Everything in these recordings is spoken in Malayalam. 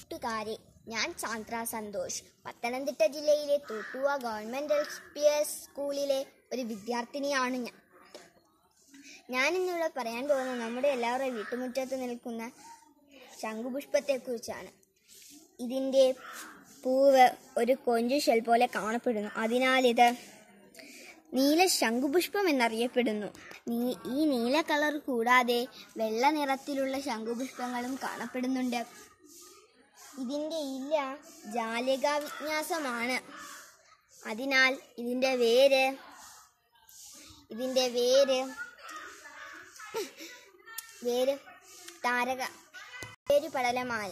കൂട്ടുകാരെ ഞാൻ ചാന്ദ്ര സന്തോഷ് പത്തനംതിട്ട ജില്ലയിലെ Thottuva government L P S സ്കൂളിലെ ഒരു വിദ്യാർത്ഥിനിയാണ് ഞാൻ ഞാൻ ഇന്നിവിടെ പറയാൻ പോകുന്നത് നമ്മുടെ എല്ലാവരുടെയും വീട്ടുമുറ്റത്ത് നിൽക്കുന്ന ശംഖുപുഷ്പത്തെക്കുറിച്ചാണ് ഇതിൻ്റെ പൂവ് ഒരു കൊഞ്ചു ഷെൽ പോലെ കാണപ്പെടുന്നു അതിനാൽ ഇത് നീല ശംഖുപുഷ്പം എന്നറിയപ്പെടുന്നു നീ ഈ നീല കളർ കൂടാതെ വെള്ള നിറത്തിലുള്ള ശംഖുപുഷ്പങ്ങളും കാണപ്പെടുന്നുണ്ട് ഇതിൻ്റെ ഇല ജാലിക വിന്യാസമാണ് അതിനാൽ ഇതിൻ്റെ വേര് ഇതിൻ്റെ വേര് വേര് താരക വേര് പടലമാണ്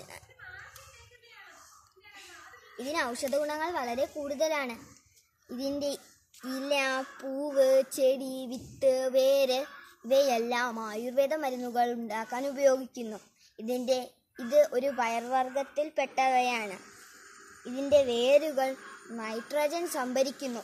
ഇതിന് ഔഷധ ഗുണങ്ങൾ വളരെ കൂടുതലാണ് ഇതിൻ്റെ ഇല പൂവ് ചെടി വിത്ത് വേര് ഇവയെല്ലാം ആയുർവേദ മരുന്നുകൾ ഉണ്ടാക്കാൻ ഉപയോഗിക്കുന്നു ഇതിൻ്റെ ഇത് ഒരു പയർവർഗത്തിൽപ്പെട്ടവയാണ് ഇതിൻ്റെ വേരുകൾ നൈട്രജൻ സംഭരിക്കുന്നു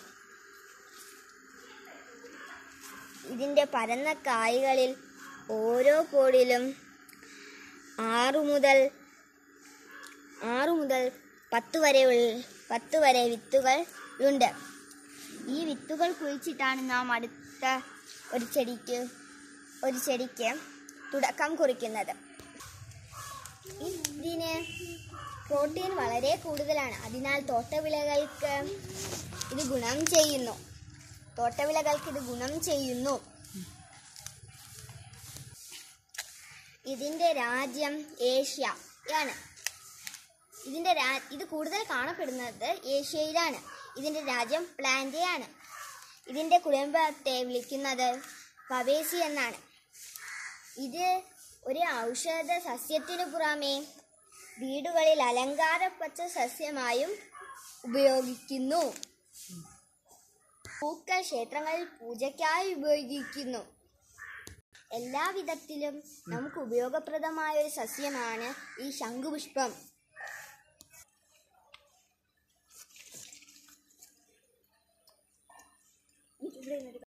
ഇതിൻ്റെ പരന്ന കായ്കളിൽ ഓരോ കോടിലും ആറു മുതൽ ആറു മുതൽ പത്ത് വരെ ഉൾ- പത്ത് വരെ വിത്തുകൾ ഉണ്ട് ഈ വിത്തുകൾ കുഴിച്ചിട്ടാണ് നാം അടുത്ത ഒരു ചെടിക്ക് ഒരു ചെടിക്ക് തുടക്കം കുറിക്കുന്നത് ഇതിന് പ്രോട്ടീൻ വളരെ കൂടുതലാണ് അതിനാൽ തോട്ടവിളകൾക്ക് ഇത് ഗുണം ചെയ്യുന്നു തോട്ടവിളകൾക്ക് ഇത് ഗുണം ചെയ്യുന്നു ഇതിൻ്റെ രാജ്യം ഏഷ്യ ആണ് ഇതിൻ്റെ രാ ഇത് കൂടുതൽ കാണപ്പെടുന്നത് ഏഷ്യയിലാണ് ഇതിൻ്റെ രാജ്യം പ്ലാന്റയാണ് ഇതിൻ്റെ കുടുംബത്തെ വിളിക്കുന്നത് പവേസി എന്നാണ് ഇത് ഒരു ഔഷധ സസ്യത്തിനു പുറമെ വീടുകളിൽ അലങ്കാര പച്ച സസ്യമായും ഉപയോഗിക്കുന്നു പൂക്കൾ ക്ഷേത്രങ്ങളിൽ പൂജയ്ക്കായി ഉപയോഗിക്കുന്നു എല്ലാ വിധത്തിലും നമുക്ക് ഉപയോഗപ്രദമായ ഒരു സസ്യമാണ് ഈ ശംഖുപുഷ്പം